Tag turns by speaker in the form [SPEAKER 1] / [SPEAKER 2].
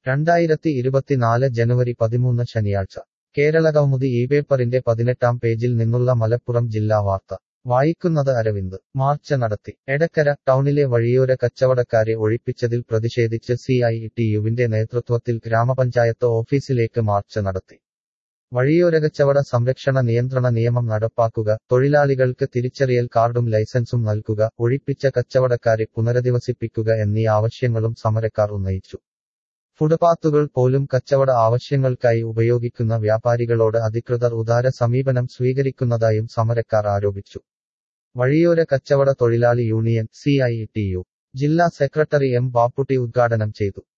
[SPEAKER 1] രണ്ടായിരത്തി ഇരുപത്തിനാല് ജനുവരി പതിമൂന്ന് ശനിയാഴ്ച കേരളകൗമുദി ഈ പേപ്പറിന്റെ പതിനെട്ടാം പേജിൽ നിന്നുള്ള മലപ്പുറം ജില്ലാ വാർത്ത വായിക്കുന്നത് അരവിന്ദ് മാർച്ച് നടത്തി എടക്കര ടൗണിലെ വഴിയോര കച്ചവടക്കാരെ ഒഴിപ്പിച്ചതിൽ പ്രതിഷേധിച്ച് സി ഐ ടി യുവിന്റെ നേതൃത്വത്തിൽ ഗ്രാമപഞ്ചായത്ത് ഓഫീസിലേക്ക് മാർച്ച് നടത്തി വഴിയോര കച്ചവട സംരക്ഷണ നിയന്ത്രണ നിയമം നടപ്പാക്കുക തൊഴിലാളികൾക്ക് തിരിച്ചറിയൽ കാർഡും ലൈസൻസും നൽകുക ഒഴിപ്പിച്ച കച്ചവടക്കാരെ പുനരധിവസിപ്പിക്കുക എന്നീ ആവശ്യങ്ങളും സമരക്കാർ ഉന്നയിച്ചു ഫുട്പാത്തുകൾ പോലും കച്ചവട ആവശ്യങ്ങൾക്കായി ഉപയോഗിക്കുന്ന വ്യാപാരികളോട് അധികൃതർ ഉദാര സമീപനം സ്വീകരിക്കുന്നതായും സമരക്കാർ ആരോപിച്ചു വഴിയോര കച്ചവട തൊഴിലാളി union C I T U ജില്ലാ സെക്രട്ടറി എം ബാപ്പുട്ടി ഉദ്ഘാടനം ചെയ്തു